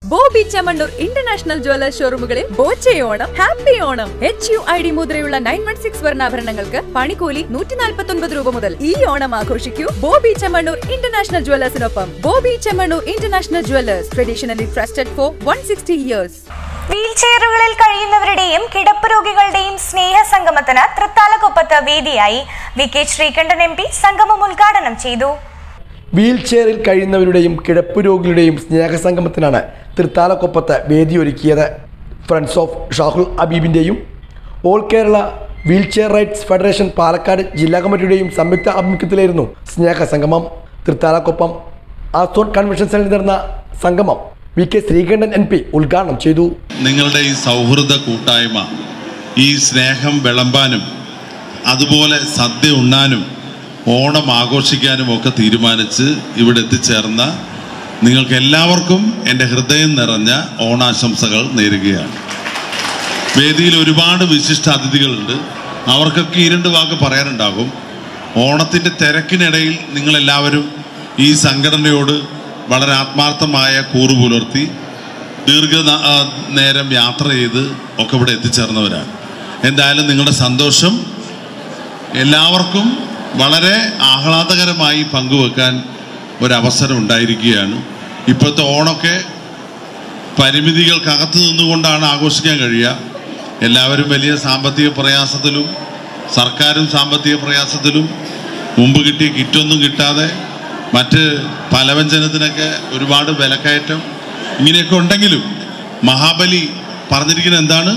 Bobby Chemmanur international jewellers ഷോറൂമുകളിൽ Boche Onam happy Onam H U I D മുദ്രയുള്ള nine one six വർണ്ണാഭരണങ്ങൾക്ക് പണിക്കൂലി നൂറ്റി നാൽപ്പത്തി ഒൻപത് രൂപ മുതൽ ഈ ഓണം ആഘോഷിക്കൂ ബോബി ചമണ്ടൂർ ഇന്റർനാഷണൽ ജ്വല്ലേഴ്സിനൊപ്പം Boby Chemmanur international jewellers traditionally trusted for one sixty years വീൽചെയറുകളിൽ കഴിയുന്നവരുടെയും കിടപ്പ് രോഗികളുടെയും സ്നേഹ സംഗമത്തിന് തൃത്താലക്കൊപ്പത്ത് വേദിയായി V K Sreekandan M P സംഗമം ഉദ്ഘാടനം ചെയ്തു വീൽ ചെയറിൽ കഴിയുന്നവരുടെയും കിടപ്പ് രോഗികളുടെയും സ്നേഹസംഗമത്തിനാണ് തൃത്താലക്കൊപ്പത്ത് വേദിയൊരുക്കിയത് ഫ്രണ്ട്സ് ഓഫ് ഷാഹുൽ അബീബിൻ്റെയും all Kerala wheel chair rights federation Palakkad ജില്ലാ കമ്മിറ്റിയുടെയും സംയുക്ത ആഭിമുഖ്യത്തിലായിരുന്നു സ്നേഹസംഗമം തൃത്താലക്കൊപ്പം ആസ്റ്റോൺ കൺവെൻഷൻ സെന്ററിൽ നടന്ന സംഗമം V K Sreekandan N P ഉദ്ഘാടനം ചെയ്തു നിങ്ങളുടെ ഈ സൗഹൃദ കൂട്ടായ്മ ഈ സ്നേഹം വിളമ്പാനും അതുപോലെ സദ്യ ഉണ്ണാനും ഓണം ആഘോഷിക്കാനും ഒക്കെ തീരുമാനിച്ച് ഇവിടെ എത്തിച്ചേർന്ന നിങ്ങൾക്ക് എല്ലാവർക്കും എൻ്റെ ഹൃദയം നിറഞ്ഞ ഓണാശംസകൾ നേരുകയാണ് വേദിയിൽ ഒരുപാട് വിശിഷ്ട അതിഥികളുണ്ട് അവർക്കൊക്കെ ഈ രണ്ട് വാക്ക് പറയാനുണ്ടാകും ഓണത്തിൻ്റെ തിരക്കിനിടയിൽ നിങ്ങളെല്ലാവരും ഈ സംഘടനയോട് വളരെ ആത്മാർത്ഥമായ കൂറു പുലർത്തി ദീർഘ ന- ആ, നേരം യാത്ര ചെയ്ത് ഒക്കെ ഇവിടെ എത്തിച്ചേർന്നവരാണ് എന്തായാലും നിങ്ങളുടെ സന്തോഷം എല്ലാവർക്കും വളരെ ആഹ്ലാദകരമായി പങ്കുവെക്കാൻ ഒരവസരം ഉണ്ടായിരിക്കുകയാണ് ഇപ്പോഴത്തെ ഓണമൊക്കെ പരിമിതികൾക്കകത്ത് നിന്നുകൊണ്ടാണ് ആഘോഷിക്കാൻ കഴിയുക എല്ലാവരും വലിയ സാമ്പത്തിക പ്രയാസത്തിലും സർക്കാരും സാമ്പത്തിക പ്രയാസത്തിലും മുമ്പ് കിട്ടിയ കിറ്റൊന്നും കിട്ടാതെ മറ്റ് പലവ്യഞ്ജനത്തിനൊക്കെ ഒരുപാട് വിലക്കയറ്റം ഇങ്ങനെയൊക്കെ ഉണ്ടെങ്കിലും മഹാബലി പറഞ്ഞിരിക്കുന്നത് എന്താണ്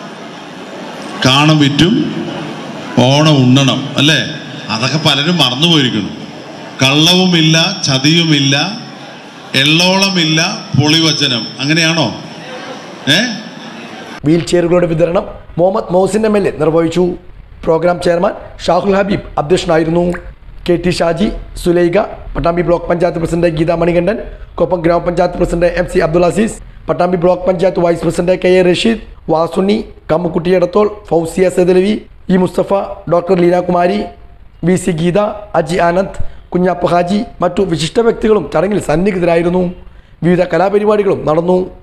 കാണം വിറ്റും ഓണം ഉണ്ണണം അല്ലേ അതൊക്കെ പലരും മറന്നുപോയിരിക്കണം കള്ളവുമില്ല ചതിയുമില്ല എള്ളോളമില്ല പൊളിവചനം അങ്ങനെയാണോ ഏ വീൽ ചെയറുകളുടെ വിതരണം Muhammad Mohsin M L A നിർവഹിച്ചു പ്രോഗ്രാം ചെയർമാൻ ഷാഹുൽ ഹബീബ് അധ്യക്ഷനായിരുന്നു K T Shaji Sulaikha Pattambi block panchayat president Geetha Manikandan Koppam grama panchayat president M C Abdul Aziz Pattambi block panchayat vice president K A Rasheed Vasunni Kammukutty Edathol Fousiya Sadalavi E Musthafa doctor Leenakumari V C Geetha Aji Anand Kunjappa Haji മറ്റു വിശിഷ്ട വ്യക്തികളും ചടങ്ങിൽ സന്നിഹിതരായിരുന്നു വിവിധ കലാപരിപാടികളും നടന്നു